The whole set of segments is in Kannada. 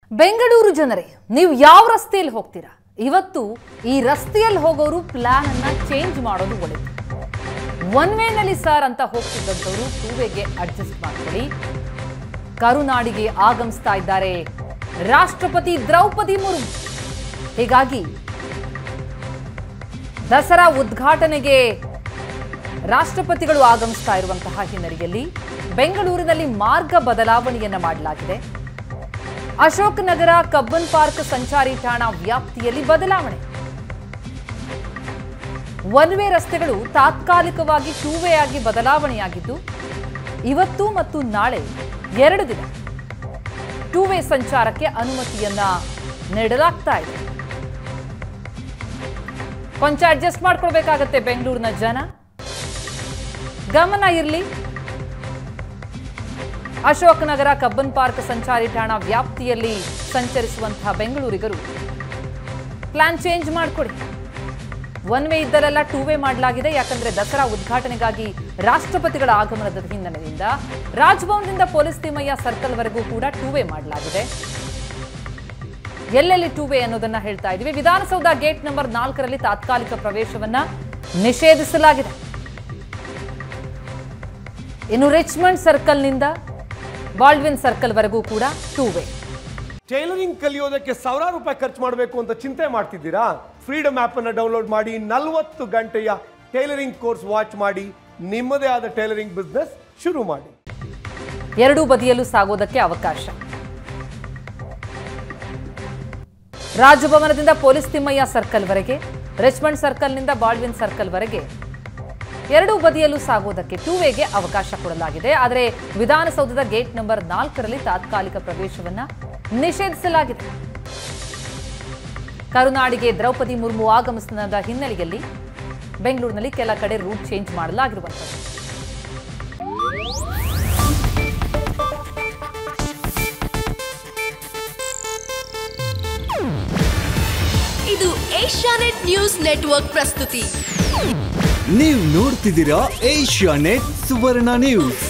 ಬೆಂಗಳೂರು ಜನರೇ ನೀವು ಯಾವ ರಸ್ತೆಯಲ್ಲಿ ಹೋಗ್ತೀರಾ ಇವತ್ತು ಈ ರಸ್ತೆಯಲ್ಲಿ ಹೋಗೋರು ಪ್ಲಾನ್ ಅನ್ನ ಚೇಂಜ್ ಮಾಡೋದು ಒಳ್ಳೆಯದು ಒನ್ ವೇನಲ್ಲಿ ಸರ್ ಅಂತ ಹೋಗ್ತಿದ್ದಂಥವ್ರು ಟೂ ವೇಗೆ ಅಡ್ಜಸ್ಟ್ ಮಾಡ್ಕೊಳ್ಳಿ ಕರುನಾಡಿಗೆ ಆಗಮಿಸ್ತಾ ಇದ್ದಾರೆ ರಾಷ್ಟ್ರಪತಿ ದ್ರೌಪದಿ ಮುರ್ಮು ಹೀಗಾಗಿ ದಸರಾ ಉದ್ಘಾಟನೆಗೆ ರಾಷ್ಟ್ರಪತಿಗಳು ಆಗಮಿಸ್ತಾ ಇರುವಂತಹ ಹಿನ್ನೆಲೆಯಲ್ಲಿ ಬೆಂಗಳೂರಿನಲ್ಲಿ ಮಾರ್ಗ ಬದಲಾವಣೆಯನ್ನ ಮಾಡಲಾಗಿದೆ ಅಶೋಕ್ ನಗರ ಕಬ್ಬನ್ ಪಾರ್ಕ್ ಸಂಚಾರಿ ಠಾಣಾ ವ್ಯಾಪ್ತಿಯಲ್ಲಿ ಬದಲಾವಣೆ ಒನ್ ವೇ ರಸ್ತೆಗಳು ತಾತ್ಕಾಲಿಕವಾಗಿ ಟೂ ವೇ ಆಗಿ ಬದಲಾವಣೆಯಾಗಿದ್ದು ಇವತ್ತು ಮತ್ತು ನಾಳೆ ಎರಡು ದಿನ ಟೂ ವೇ ಸಂಚಾರಕ್ಕೆ ಅನುಮತಿಯನ್ನ ನೀಡಲಾಗ್ತಾ ಇದೆ ಕೊಂಚ ಅಡ್ಜಸ್ಟ್ ಮಾಡ್ಕೊಳ್ಬೇಕಾಗತ್ತೆ ಬೆಂಗಳೂರಿನ ಜನ ಗಮನ ಇರಲಿ ಅಶೋಕ್ ನಗರ ಕಬ್ಬನ್ ಪಾರ್ಕ್ ಸಂಚಾರಿ ಠಾಣಾ ವ್ಯಾಪ್ತಿಯಲ್ಲಿ ಸಂಚರಿಸುವಂತಹ ಬೆಂಗಳೂರಿಗರು ಪ್ಲಾನ್ ಚೇಂಜ್ ಮಾಡಿಕೊಡಿ ಒನ್ ವೇ ಇದ್ದಲ್ಲೆಲ್ಲ ಟೂ ವೇ ಮಾಡಲಾಗಿದೆ ಯಾಕಂದ್ರೆ ದಸರಾ ಉದ್ಘಾಟನೆಗಾಗಿ ರಾಷ್ಟ್ರಪತಿಗಳ ಆಗಮನದ ಹಿನ್ನೆಲೆಯಿಂದ ರಾಜ್ಭವನದಿಂದ ಪೊಲೀಸ್ ತಿಮ್ಮಯ್ಯ ಸರ್ಕಲ್ ವರೆಗೂ ಕೂಡ ಟೂ ವೇ ಮಾಡಲಾಗಿದೆ ಎಲ್ಲೆಲ್ಲಿ ಟೂ ವೇ ಅನ್ನೋದನ್ನ ಹೇಳ್ತಾ ಇದ್ದೀವಿ ವಿಧಾನಸೌಧ ಗೇಟ್ ನಂಬರ್ ನಾಲ್ಕರಲ್ಲಿ ತಾತ್ಕಾಲಿಕ ಪ್ರವೇಶವನ್ನ ನಿಷೇಧಿಸಲಾಗಿದೆ ಇನ್ನು ರಿಚ್ಮಂಡ್ ಸರ್ಕಲ್ನಿಂದ ಬಾಲ್ಡ್ವಿನ್ ಸರ್ಕಲ್ ವರೆಗೂ ಕೂಡ ಟೂ ವೇ ಟೈಲರಿಂಗ್ ಕಲಿಯೋದಕ್ಕೆ ಸಾವಿರಾರು ರೂಪಾಯಿ ಖರ್ಚು ಮಾಡಬೇಕು ಅಂತ ಚಿಂತೆ ಮಾಡ್ತಿದ್ದೀರಾ ಫ್ರೀಡಮ್ ಆಪ್ ಅನ್ನು ಡೌನ್ಲೋಡ್ ಮಾಡಿ ನಲವತ್ತು ಗಂಟೆಯ ಟೈಲರಿಂಗ್ ಕೋರ್ಸ್ ವಾಚ್ ಮಾಡಿ ನಿಮ್ಮದೇ ಆದ ಟೈಲರಿಂಗ್ ಬಿಸ್ನೆಸ್ ಶುರು ಮಾಡಿ ಎರಡೂ ಬದಿಯಲ್ಲೂ ಸಾಗೋದಕ್ಕೆ ಅವಕಾಶ ರಾಜಭವನದಿಂದ ಪೊಲೀಸ್ ತಿಮ್ಮಯ್ಯ ಸರ್ಕಲ್ ವರೆಗೆ ರಿಚ್ಮಂಡ್ ಸರ್ಕಲ್ನಿಂದ ಬಾಲ್ವಿನ್ ಸರ್ಕಲ್ ವರೆಗೆ ಎರಡೂ ಬದಿಯಲ್ಲೂ ಸಾಗೋದಕ್ಕೆ ಟೂ ವೇಗೆ ಅವಕಾಶ ಕೊಡಲಾಗಿದೆ ಆದರೆ ವಿಧಾನಸೌಧದ ಗೇಟ್ ನಂಬರ್ ನಾಲ್ಕರಲ್ಲಿ ತಾತ್ಕಾಲಿಕ ಪ್ರವೇಶವನ್ನ ನಿಷೇಧಿಸಲಾಗಿದೆ ಕರುನಾಡಿಗೆ ದ್ರೌಪದಿ ಮುರ್ಮು ಆಗಮನದ ಹಿನ್ನೆಲೆಯಲ್ಲಿ ಬೆಂಗಳೂರಿನಲ್ಲಿ ಕೆಲ ಕಡೆ ರೂಟ್ ಚೇಂಜ್ ಮಾಡಲಾಗಿರುವಂಥದ್ದು ಇದು ಏಷ್ಯಾನೆಟ್ ನ್ಯೂಸ್ ನೆಟ್ವರ್ಕ್ ಪ್ರಸ್ತುತಿ ನೀವು ನೋಡ್ತಿದ್ದೀರಾ Asianet Suvarna News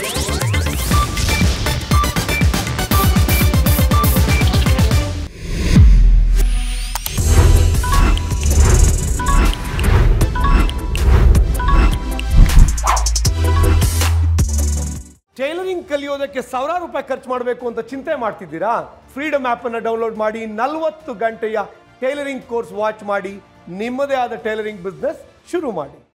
tailoring ಕಲಿಯೋದಕ್ಕೆ ಸಾವಿರಾರು ರೂಪಾಯಿ ಖರ್ಚು ಮಾಡಬೇಕು ಅಂತ ಚಿಂತೆ ಮಾಡ್ತಿದ್ದೀರಾ ಫ್ರೀಡಮ್ ಆಪ್ ಅನ್ನು ಡೌನ್ಲೋಡ್ ಮಾಡಿ ನಲವತ್ತು ಗಂಟೆಯ ಟೈಲರಿಂಗ್ ಕೋರ್ಸ್ ವಾಚ್ ಮಾಡಿ ನಿಮ್ಮದೇ ಆದ ಟೈಲರಿಂಗ್ ಬಿಸ್ನೆಸ್ ಶುರು ಮಾಡಿ